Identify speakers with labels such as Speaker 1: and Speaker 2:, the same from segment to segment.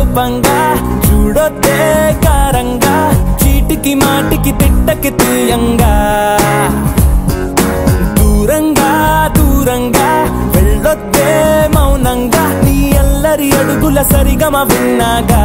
Speaker 1: కోపంగా చూడొద్దే కారంగా చీటికి మాటికి తిట్టకి తీయంగా దూరంగా దూరంగా వెళ్ళొద్దే మౌనంగా నీ అల్లరి అడుగుల సరిగమ విన్నాగా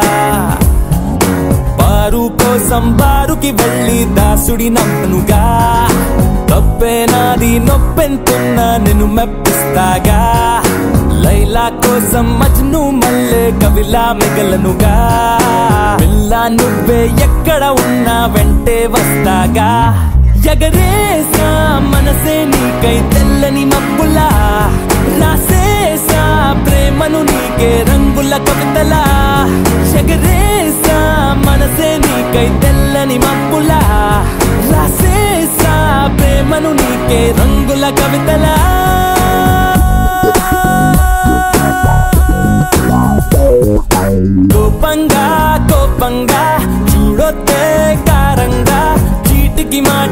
Speaker 1: బారు కోసం బారుకి వెళ్ళి దాసుడి నమ్మనుగా తప్పే నాది నొప్పెంతున్నా నిన్ను మెప్పిస్తాగా లైలా కోసం మజ్ను మల్లె కవిలా మిగలనుగా పిల్ల నువ్వే ఎక్కడ ఉన్నా వెంటే వస్తాగా ఎగరేసా మనసే నీకై తెల్లని మబ్బులా రాసేసా ప్రేమను నీకే రంగుల కవితలా ఎగరేసా మనసే నీకై తెల్లని మబ్బులా రాసేసా ప్రేమను నీకే రంగుల కవితలా కోపంగా కోపంగా చూడొద్దే కారంగా చీటికి మాట